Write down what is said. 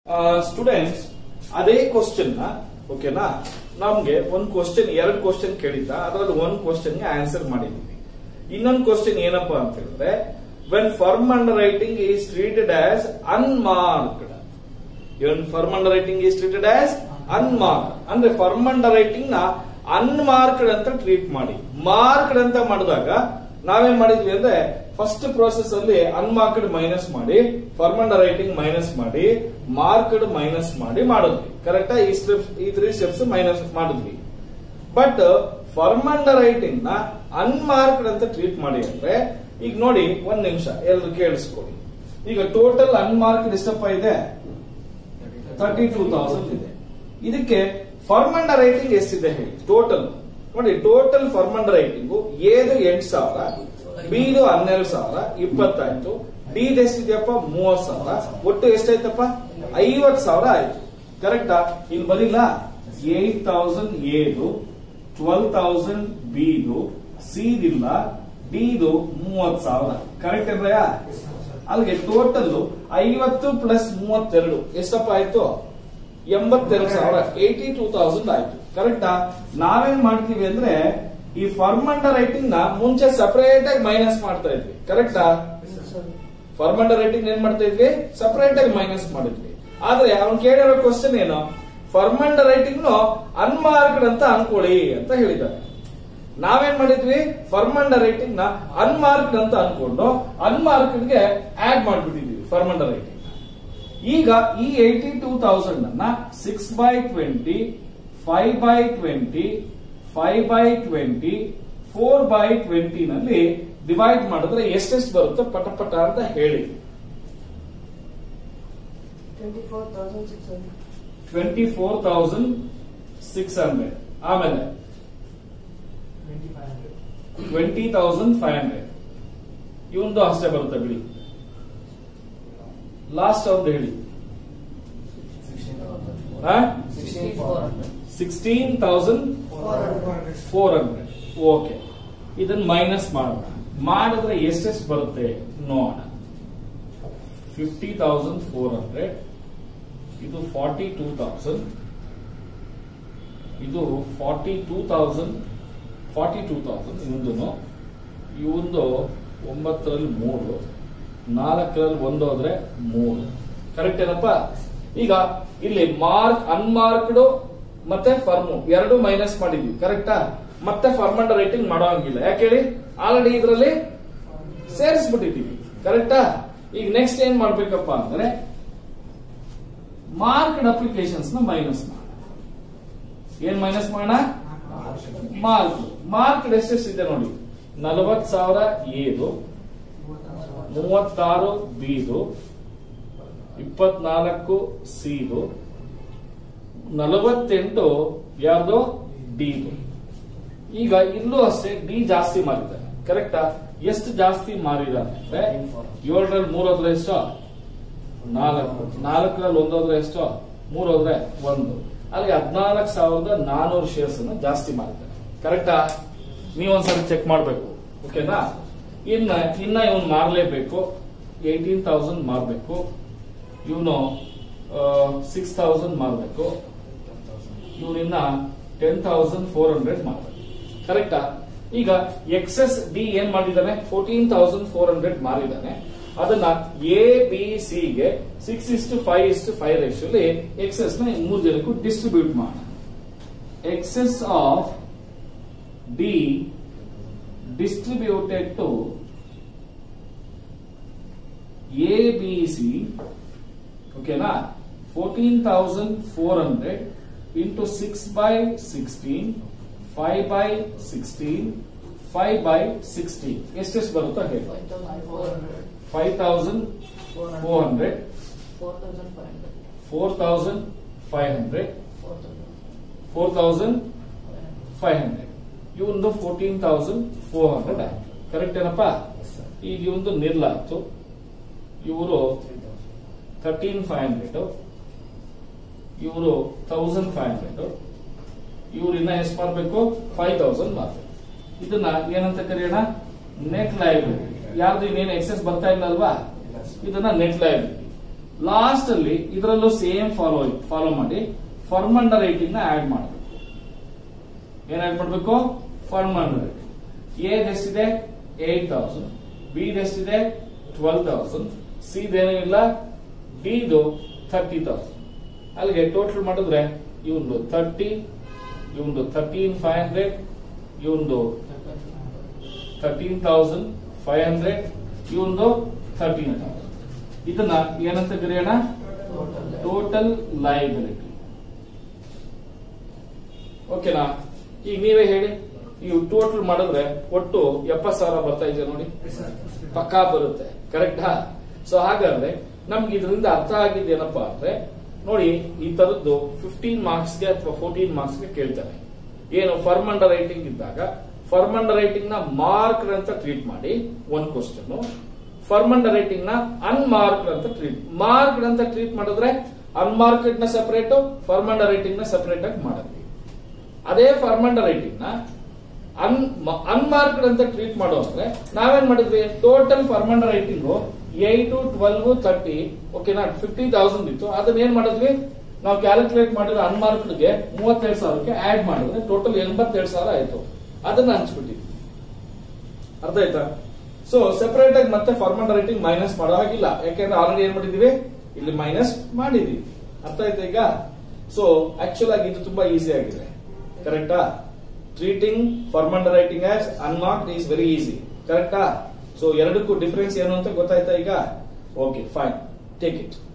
Students ಅದೇ question ಓಕೆನಾ ನಮ್ಗೆ ಒಂದ್ ಕ್ವಶನ್ ಎರಡ್ ಕ್ವಶನ್ ಕೇಳಿದ್ದ ಅದರಲ್ಲಿ ಒಂದ್ ಕ್ವಶನ್ ಗೆ ಆನ್ಸರ್ ಮಾಡಿದೀವಿ ಇನ್ನೊಂದು ಕ್ವಶನ್ ಏನಪ್ಪಾ ಅಂತ ಹೇಳಿದ್ರೆ when firm underwriting is treated as unmarked even firm underwriting is treated as unmarked ಅಂದ್ರೆ ಫರ್ಮ್ ಅಂಡರ್ ರೈಟಿಂಗ್ ನ ಅನ್ಮಾರ್ಕ್ಡ್ ಅಂತ ಟ್ರೀಟ್ ಮಾಡಿ ಮಾರ್ಕ್ಡ್ ಅಂತ ಮಾಡಿದಾಗ ನಾವೇನ್ ಮಾಡಿದ್ವಿ ಅಂದ್ರೆ ಫಸ್ಟ್ ಪ್ರೋಸೆಸ್ ಅಲ್ಲಿ ಅನ್ಮಾರ್ಕ್ಡ್ ಮೈನಸ್ ಮಾಡಿ ಫರ್ಮ್ ಅಂಡರ್ ರೈಟಿಂಗ್ ಮೈನಸ್ ಮಾಡಿ ಮಾರ್ಕ್ಡ್ ಮೈನಸ್ ಮಾಡಿ ಮಾಡಿದ್ವಿ ಕರೆಕ್ಟಾ ಈ ಸ್ಟೆಪ್ಸ್ ಈ ತ್ರೀ ಸ್ಟೆಪ್ಸ್ ಮೈನಸ್ ಮಾಡಿದ್ವಿ ಬಟ್ ಫರ್ಮ್ ಅಂಡರ್ ರೈಟಿಂಗ್ ನ ಅನ್ಮಾರ್ಕ್ಡ್ ಅಂತ ಟ್ರೀಟ್ ಮಾಡಿ ಅಂದ್ರೆ ಈಗ ನೋಡಿ ಒಂದ್ ನಿಮಿಷ ಎಲ್ರು ಕೇಳಿಸ್ಕೊಳ್ಳಿ ಈಗ ಟೋಟಲ್ ಅನ್ಮಾರ್ಕ್ಡ್ ಎಷ್ಟಪ್ಪ ಇದೆ ತರ್ಟಿ ಟೂ ತೌಸಂಡ್ ಇದೆ ಇದಕ್ಕೆ ಫರ್ಮ್ ಅಂಡರ್ ರೈಟಿಂಗ್ ಎಷ್ಟಿದೆ ಹೇಳಿ ಟೋಟಲ್ ನೋಡಿ ಟೋಟಲ್ ಫರ್ಮ್ ಅಂಡರ್ ರೈಟಿಂಗ್ ಏದು ಎಂಟು ಸಾವಿರ ಬಿದು ಹನ್ನೆರಡು ಸಾವಿರ ಇಪ್ಪತ್ತಾಯ್ತು ಡಿ ಎಷ್ಟಿದೆಯಪ್ಪ ಮೂವತ್ ಸಾವಿರ ಒಟ್ಟು ಎಷ್ಟಾಯ್ತಪ್ಪ ಐವತ್ ಸಾವಿರ ಆಯ್ತು ಕರೆಕ್ಟಾ ಇಲ್ಲಿ ಬರಿಲ್ಲ ಏಟ್ ತೌಸಂಡ್ ಏದು ಟ್ವೆಲ್ ತೌಸಂಡ್ ಬಿದು ಸಿದಿಲ್ಲ ಡಿದು ಮೂವತ್ ಸಾವಿರ ಕರೆಕ್ಟ್ ಇರ್ಲಯಾ ಅಲ್ಲಿಗೆ ಟೋಟಲ್ ಐವತ್ತು ಪ್ಲಸ್ ಮೂವತ್ತೆರಡು ಎಷ್ಟಪ್ಪ ಆಯ್ತು ಎಂಬತ್ತೆರಡು ಸಾವಿರ ಏಯ್ಟಿ ಟೂ ತೌಸಂಡ್ ಆಯ್ತು ಕರೆಕ್ಟಾ ನಾವೇನ್ ಮಾಡ್ತೀವಿ ಅಂದ್ರೆ ಈ ಫರ್ಮ್ ಅಂಡರ್ ರೈಟಿಂಗ್ ನ ಮುಂಚೆ ಸಪರೇಟ್ ಆಗಿ ಮೈನಸ್ ಮಾಡ್ತಾ ಇದ್ವಿ ಕರೆಕ್ಟಾ ಫರ್ಮ್ ಅಂಡರ್ ರೈಟಿಂಗ್ ಏನ್ ಮಾಡ್ತಾ ಇದ್ವಿ ಸಪರೇಟ್ ಆಗಿ ಮೈನಸ್ ಮಾಡಿದ್ವಿ ಆದ್ರೆ ಅವ್ನು ಕೇಳಿರೋ ಕ್ವಶನ್ ಏನು ಫರ್ಮ್ ಅಂಡರ್ ರೈಟಿಂಗ್ ನು ಅನ್ಮಾರ್ಕ್ಡ್ ಅಂತ ಅನ್ಕೊಳ್ಳಿ ಅಂತ ಹೇಳಿದ್ದಾರೆ ನಾವೇನ್ ಮಾಡಿದ್ವಿ ಫರ್ಮ್ ಅಂಡರ್ ರೈಟಿಂಗ್ ನ ಅನ್ಮಾರ್ಕ್ಡ್ ಅಂತ ಅನ್ಕೊಂಡು ಅನ್ಮಾರ್ಕ್ಡ್ ಗೆ ಆಡ್ ಮಾಡ್ಬಿಟ್ಟಿದೀವಿ ಫರ್ಮ್ ಅಂಡರ್ ರೈಟಿಂಗ್ ಈಗ ಈ ಏಯ್ಟಿ ಟೂ ತೌಸಂಡ್ ಅನ್ನ six by twenty five by twenty five by twenty four by twenty ನಲ್ಲಿ ಡಿವೈಡ್ ಮಾಡಿದ್ರೆ ಎಷ್ಟೆಷ್ಟು ಬರುತ್ತೆ ಪಟ ಪಟ ಅಂತ ಹೇಳಿ Twenty-four thousand six hundred. Twenty four thousand six hundred ಆಮೇಲೆ Twenty-five hundred. Twenty thousand five hundred ಇವಂದು ಅಷ್ಟೇ ಬರುತ್ತೆ ಬಿಡಿ ಲಾಸ್ಟ್ ಅವ್ರದ್ದು ಹೇಳಿ Sixteen-four hundred. Sixteen thousand Four hundred. Four hundred okay ಇದನ್ನ ಮೈನಸ್ ಮಾಡೋಣ ಮಾಡಿದ್ರೆ ಎಷ್ಟೆಷ್ಟು ಬರುತ್ತೆ ನೋಡೋಣ ಫಿಫ್ಟಿ ತೌಸಂಡ್ ಫೋರ್ ಹಂಡ್ರೆಡ್ ಇದು ಫಾರ್ಟಿ ಟೂ ತೌಸಂಡ್ ಇದು forty two thousand forty two thousand ಇವೊಂದು ಇವಂದು ಒಂಬತ್ತರಲ್ಲಿ ಮೂರು ನಾಲ್ಕರಲ್ಲಿ ಒಂದು ಹೋದ್ರೆ ಮೂರು ಕರೆಕ್ಟ್ ಏನಪ್ಪ ಈಗ ಇಲ್ಲಿ ಮಾರ್ಕ್ ಅನ್ಮಾರ್ಕ್ಡ್ ಮತ್ತೆ ಫರ್ಮು ಎರಡು ಮೈನಸ್ ಮಾಡಿದ್ವಿ ಕರೆಕ್ಟಾ ಮತ್ತೆ ಫರ್ಮ್ ಅಂಡರ್ ರೈಟಿಂಗ್ ಮಾಡೋ ಹಂಗಿಲ್ಲ ಯಾಕೆ ಹೇಳಿ ಆಲ್ರೆಡಿ ಇದರಲ್ಲಿ ಸೇರಿಸ್ಬಿಟ್ಟಿದ್ದೀವಿ ಕರೆಕ್ಟಾ ಈಗ ನೆಕ್ಸ್ಟ್ ಏನ್ ಮಾಡ್ಬೇಕಪ್ಪ ಅಂದ್ರೆ ಮಾರ್ಕ್ಡ್ ಅಪ್ಲಿಕೇಶನ್ಸ್ ನ ಮೈನಸ್ ಮಾಡೋಣ ಏನ್ ಮೈನಸ್ ಮಾಡೋಣ ಮಾರ್ಕ್ ಮಾರ್ಕ್ಡ್ ಎಷ್ಟೆಷ್ಟಿದೆ ನೋಡಿ ನಲವತ್ ಸಾವಿರ ಏದು ಮೂವತ್ತಾರು ಬಿದು ಇಪ್ಪತ್ನಾಲ್ಕು ಸಿದು ನಲವತ್ತೆಂಟು ಯಾರ್ದು ಡಿದು ಈಗ ಇಲ್ಲೂ ಅಷ್ಟೇ ಡಿ ಜಾಸ್ತಿ ಮಾರಿದ್ದಾರೆ ಕರೆಕ್ಟಾ ಎಷ್ಟು ಜಾಸ್ತಿ ಮಾರಿದ್ದಾರೆ ಅಂದ್ರೆ ಏಳರಲ್ಲಿ ಮೂರ್ ಹೋದ್ರೆ ಎಷ್ಟು ನಾಲ್ಕು ನಾಲ್ಕರಲ್ಲಿ ಒಂದು ಹೋದ್ರೆ ಎಷ್ಟು ಮೂರ್ ಹೋದ್ರೆ ಒಂದು ಅಲ್ಲಿಗೆ ಹದಿನಾಲ್ಕು ಸಾವಿರದ ನಾನೂರು ಶೇರ್ಸ್ ಅನ್ನು ಜಾಸ್ತಿ ಮಾಡಿದ್ದಾರೆ ಕರೆಕ್ಟಾ ನೀವೊಂದ್ಸರಿ ಚೆಕ್ ಮಾಡ್ಬೇಕು ಓಕೆನಾ ಇನ್ನ ಇನ್ನ ಇವನ್ ಮಾರ್ಲೇಬೇಕು ಏಯ್ಟೀನ್ ತೌಸಂಡ್ ಮಾರ್ಬೇಕು ಇವನು ಸಿಕ್ಸ್ ತೌಸಂಡ್ ಮಾರ್ಬೇಕು ಇವನಿನ್ನ ಟೆನ್ ತೌಸಂಡ್ ಫೋರ್ ಹಂಡ್ರೆಡ್ ಮಾರ್ಬೇಕು ಕರೆಕ್ಟಾ ಈಗ ಎಕ್ಸೆಸ್ ಡಿ ಏನ್ ಮಾಡಿದ್ದಾನೆ ಫೋರ್ಟೀನ್ ತೌಸಂಡ್ ಫೋರ್ ಹಂಡ್ರೆಡ್ ಮಾರಿದ್ದಾನೆ ಅದನ್ನ ಎ ಬಿ ಸಿ ಗೆ ಸಿಕ್ಸ್ ಇಷ್ಟು ಫೈವ್ ಇಷ್ಟು ಫೈವ್ ರೇಷಿಯೋಲಿ ಎಕ್ಸೆಸ್ ನ ಮೂರು ಜನಕ್ಕೂ ಡಿಸ್ಟ್ರಿಬ್ಯೂಟ್ ಮಾಡೋಣ excess of D distributed to A B C ಓಕೆನಾ fourteen thousand four hundred into six by sixteen five by sixteen five by sixteen ಎಷ್ಟೆಷ್ಟು ಬರುತ್ತಾ ಹೇಳಿ Five thousand four hundred. Five thousand four hundred Four thousand five hundred. Four thousand five hundred Four thousand four thousand five hundred. Five hundred ಇವಂದು fourteen thousand four hundred ಆಯ್ತು correct ಏನಪ್ಪಾ ಈಗ ಇವಂದು ನಿರ್ಲಾಯ್ತು ಇವರು ಥರ್ಟೀನ್ ಫೈವ್ ಹಂಡ್ರೆಡ್ ಇವರು thousand five hundred ಇವ್ರು ಇನ್ನ ಎಷ್ಟು ಮಾಡ್ಬೇಕು ಫೈವ್ ತೌಸಂಡ್ ಮಾಡ್ಬೇಕು ಇದನ್ನ ಏನಂತ ಕರೆಯೋಣ ನೆಟ್ ಲೈಬ್ರರಿ ಯಾರ್ದು ಇನ್ನೇನು ಎಕ್ಸೆಸ್ ಬರ್ತಾ ಇಲ್ಲ ಅಲ್ವಾ ಇದನ್ನ ನೆಟ್ ಲೈಬ್ರರಿ ಲಾಸ್ಟ್ ಅಲ್ಲಿ ಇದರಲ್ಲೂ ಸೇಮ್ ಫಾಲೋ ಫಾಲೋ ಮಾಡಿ ಫರ್ಮ್ ಅಂಡರ್ ರೈಟಿಂಗ್ ನ ಆಡ್ ಮಾಡಬೇಕು ಏನ್ ಆಡ್ ಮಾಡಬೇಕು ಫರ್ಮ್ ಅಂಡರ್ ರೈಟಿಂಗ್ ಎ ಎಷ್ಟಿದೆ ಏಟ್ ತೌಸಂಡ್ ಬಿ ಎಷ್ಟಿದೆ ಟ್ವೆಲ್ ತೌಸಂಡ್ ಸಿ ದೇನೂ ಇಲ್ಲ ಡಿದು ಥರ್ಟಿ ತೌಸಂಡ್ ಅಲ್ಲಿಗೆ ಟೋಟಲ್ ಮಾಡಿದ್ರೆ ಇವಂದು ಥರ್ಟಿ ಇವಂದು ಥರ್ಟೀನ್ ಫೈವ್ ಹಂಡ್ರೆಡ್ ಇವಂದು ಥರ್ಟೀನ್ ತೌಸಂಡ್ ಫೈವ್ ಹಂಡ್ರೆಡ್ ಇವಂದು ಥರ್ಟೀನ್ ತೌಸಂಡ್ ಇದನ್ನ ಏನಂತ ಕರೆಯೋಣ ಟೋಟಲ್ ಲೈಬಿಲಿಟಿ ಓಕೆನಾ ಈಗ ನೀವೇ ಹೇಳಿ ನೀವು ಟೋಟಲ್ ಮಾಡಿದ್ರೆ ಒಟ್ಟು ಎಪ್ಪತ್ ಸಾವಿರ ಬರ್ತಾ ಇದೆ ನೋಡಿ ಪಕ್ಕಾ ಬರುತ್ತೆ ಕರೆಕ್ಟಾ ಸೊ ಹಾಗಾದ್ರೆ ನಮ್ಗೆ ಇದರಿಂದ ಅರ್ಥ ಆಗಿದ್ದೇನಪ್ಪಾ ಅಂದ್ರೆ ನೋಡಿ ಈ ತರದ್ದು ಫಿಫ್ಟೀನ್ ಮಾರ್ಕ್ಸ್ಗೆ ಅಥವಾ ಫೋರ್ಟೀನ್ ಮಾರ್ಕ್ಸ್ಗೆ ಕೇಳ್ತಾರೆ ಏನು ಫರ್ಮ್ ಅಂಡರ್ ರೈಟಿಂಗ್ ಇದ್ದಾಗ ಫರ್ಮ್ ಅಂಡರ್ ರೈಟಿಂಗ್ ನ ಮಾರ್ಕ್ ಅಂತ ಟ್ರೀಟ್ ಮಾಡಿ ಒಂದ್ ಕ್ವಶನ್ ಫರ್ಮ್ ಅಂಡರ್ ರೈಟಿಂಗ್ ನ ಅನ್ಮಾರ್ಕ್ಡ್ ಅಂತ ಟ್ರೀಟ್ ಮಾರ್ಕ್ಡ್ ಅಂತ ಟ್ರೀಟ್ ಮಾಡಿದ್ರೆ ಅನ್ಮಾರ್ಕೆಡ್ ನ ಸೆಪರೇಟ್ ಫರ್ಮ್ ಅಂಡರ್ ರೈಟಿಂಗ್ ನ ಸೆಪರೇಟ್ ಆಗಿ ಮಾಡಿದ್ವಿ ಅದೇ ಫರ್ಮ್ ಅಂಡರ್ ರೈಟಿಂಗ್ ನ ಅನ್ ಅನ್ಮಾರ್ಕ್ಡ್ ಅಂತ ಟ್ರೀಟ್ ಮಾಡೋ ಅಂದ್ರೆ ನಾವೇನ್ ಮಾಡಿದ್ವಿ total firm underwriting eight twelve thirty ಓಕೆನಾ ಫಿಫ್ಟಿ ತೌಸಂಡ್ ಇತ್ತು ಅದನ್ನ ಏನ್ ಮಾಡಿದ್ವಿ ನಾವು ಕ್ಯಾಲ್ಕುಲೇಟ್ ಮಾಡಿರೋ ಅನ್ಮಾರ್ಕ್ಡ್ ಗೆ ಮೂವತ್ತೆರಡು ಸಾವಿರಕ್ಕೆ ಆಡ್ ಮಾಡಿದ್ರೆ ಟೋಟಲ್ ಎಂಬತ್ತೆರಡು ಸಾವಿರ ಆಯ್ತು ಅದನ್ನ ಹಂಚ್ಬಿಟ್ಟಿದ್ವಿ ಅರ್ಥ ಆಯ್ತಾ ಸೊ ಸೆಪರೇಟ್ ಆಗಿ ಮತ್ತೆ ಫಾರ್ಮ್ ಅಂಡರ್ ರೈಟಿಂಗ್ ಮೈನಸ್ ಮಾಡೋ ಹಾಗಿಲ್ಲ ಯಾಕೆಂದ್ರೆ ಆಲ್ರೆಡಿ ಏನ್ ಮಾಡಿದೀವಿ ಇಲ್ಲಿ ಮೈನಸ್ ಮಾಡಿದೀವಿ ಅರ್ಥ ಆಯ್ತಾ ಈಗ ಸೊ ಆಕ್ಚುಲ್ ಆಗಿ ಇದು ತುಂಬಾ ಈಸಿ ಆಗಿದೆ ಕರೆಕ್ಟಾ treating firm underwriting as unmarked is very easy ಕರೆಕ್ಟಾ ಸೊ ಎರಡಕ್ಕೂ ಡಿಫರೆನ್ಸ್ ಏನು ಅಂತ ಗೊತ್ತಾಯ್ತಾ ಈಗ ಓಕೆ ಫೈನ್ ಟೇಕ್ ಇಟ್